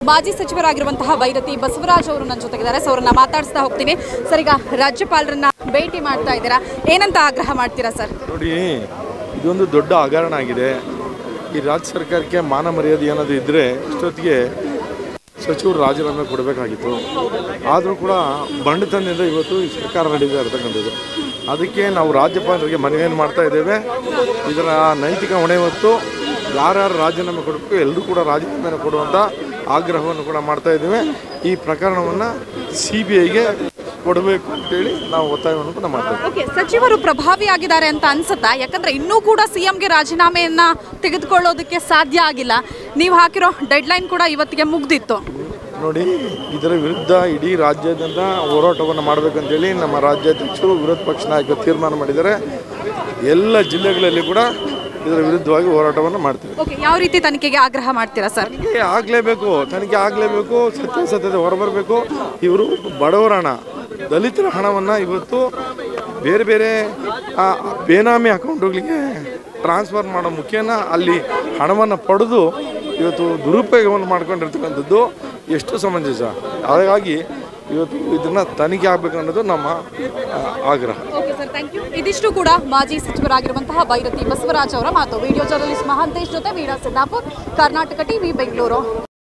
ಮಾಜಿ ಸಚಿವರಾಗಿರುವಂತಹ ಭೈರತಿ ಬಸವರಾಜ್ ಅವರು ನನ್ನ ಜೊತೆಗಿದ್ದಾರೆ ಸೊ ಅವ್ರನ್ನ ಮಾತಾಡಿಸ್ತಾ ಹೋಗ್ತೀನಿ ಸರ್ ಈಗ ರಾಜ್ಯಪಾಲರನ್ನ ಭೇಟಿ ಮಾಡ್ತಾ ಇದ್ದೀರಾ ಏನಂತ ಆಗ್ರಹ ಮಾಡ್ತೀರಾ ಸರ್ ನೋಡಿ ಇದೊಂದು ದೊಡ್ಡ ಹಗರಣ ಆಗಿದೆ ಈ ರಾಜ್ಯ ಸರ್ಕಾರಕ್ಕೆ ಮಾನ ಮರ್ಯಾದೆ ಏನಾದರೂ ಇದ್ದರೆ ಇಷ್ಟೊತ್ತಿಗೆ ಸಚಿವರು ರಾಜೀನಾಮೆ ಕೊಡಬೇಕಾಗಿತ್ತು ಆದರೂ ಕೂಡ ಬಂಡತನದಿಂದ ಇವತ್ತು ಈ ಸರ್ಕಾರ ನಡೀತಾ ಇರ್ತಕ್ಕಂಥದ್ದು ಅದಕ್ಕೆ ನಾವು ರಾಜ್ಯಪಾಲರಿಗೆ ಮನವಿಯನ್ನು ಮಾಡ್ತಾ ಇದ್ದೇವೆ ಇದರ ನೈತಿಕ ಹೊಣೆ ಹೊತ್ತು ಯಾರ್ಯಾರು ರಾಜೀನಾಮೆ ಕೊಡಬೇಕು ಎಲ್ಲರೂ ಕೂಡ ರಾಜೀನಾಮೆಯನ್ನು ಕೊಡುವಂಥ ಆಗ್ರಹವನ್ನು ಕೂಡ ಮಾಡ್ತಾ ಇದ್ದೇವೆ ಈ ಪ್ರಕರಣವನ್ನು ಸಿ ಬಿ ಐಗೆ ಕೊಡಬೇಕು ಅಂತೇಳಿ ನಾವು ಒತ್ತಾಯವನ್ನು ಕೂಡ ಮಾಡ್ತಾ ಇದ್ದೇವೆ ಓಕೆ ಸಚಿವರು ಪ್ರಭಾವಿಯಾಗಿದ್ದಾರೆ ಅಂತ ಅನ್ಸುತ್ತಾ ಯಾಕಂದ್ರೆ ಇನ್ನೂ ಕೂಡ ಸಿಎಂಗೆ ರಾಜೀನಾಮೆಯನ್ನ ತೆಗೆದುಕೊಳ್ಳೋದಕ್ಕೆ ಸಾಧ್ಯ ಆಗಿಲ್ಲ ನೀವು ಹಾಕಿರೋ ಡೆಡ್ಲೈನ್ ಕೂಡ ಇವತ್ತಿಗೆ ಮುಗ್ದಿತ್ತು ನೋಡಿ ಇದರ ವಿರುದ್ಧ ಇಡೀ ರಾಜ್ಯಾದ್ಯಂತ ಹೋರಾಟವನ್ನು ಮಾಡಬೇಕಂತೇಳಿ ನಮ್ಮ ರಾಜ್ಯಾಧ್ಯಕ್ಷರು ವಿರೋಧ ಪಕ್ಷ ನಾಯಕರು ತೀರ್ಮಾನ ಮಾಡಿದ್ದಾರೆ ಎಲ್ಲ ಜಿಲ್ಲೆಗಳಲ್ಲಿ ಕೂಡ ಇದರ ವಿರುದ್ಧವಾಗಿ ಹೋರಾಟವನ್ನು ಮಾಡ್ತೀವಿ ಓಕೆ ಯಾವ ರೀತಿ ತನಿಖೆಗೆ ಆಗ್ರಹ ಮಾಡ್ತೀರಾ ಸರ್ ತನಿಖೆ ಆಗಲೇಬೇಕು ತನಿಖೆ ಆಗಲೇಬೇಕು ಸತ್ಯಾಸತ್ಯತೆ ಹೊರಬರಬೇಕು ಇವರು ಬಡವರ ಹಣ ದಲಿತರ ಹಣವನ್ನು ಇವತ್ತು ಬೇರೆ ಬೇರೆ ಆ, ಬೇನಾಮಿ ಅಕೌಂಟ್ಗಳಿಗೆ ಟ್ರಾನ್ಸ್ಫರ್ ಮಾಡೋ ಮುಖೇನ ಅಲ್ಲಿ ಹಣವನ್ನು ಪಡೆದು ಇವತ್ತು ದುರುಪಯೋಗವನ್ನು ಮಾಡ್ಕೊಂಡಿರ್ತಕ್ಕಂಥದ್ದು ಎಷ್ಟು ಸಮಂಜಸ ಹಾಗಾಗಿ ಇವತ್ತು ಇದನ್ನು ತನಿಖೆ ಆಗಬೇಕು ಅನ್ನೋದು ನಮ್ಮ ಆ, ಆಗ್ರಹ ಓಕೆ ಸರ್ ಥ್ಯಾಂಕ್ ಯು ಇದಿಷ್ಟು ಕೂಡ ಮಾಜಿ ಸಚಿವರಾಗಿರುವಂತಹ ಭೈರತಿ ಬಸವರಾಜ್ ಅವರ ಮಾತು ವಿಡಿಯೋ ಜರ್ನಲಿಸ್ಟ್ ಮಹಾಂತೇಶ್ ಜೊತೆ ವೀಣಾ ಸಿದ್ದಾಪುರ್ ಕರ್ನಾಟಕ ಟಿವಿ ಬೆಂಗಳೂರು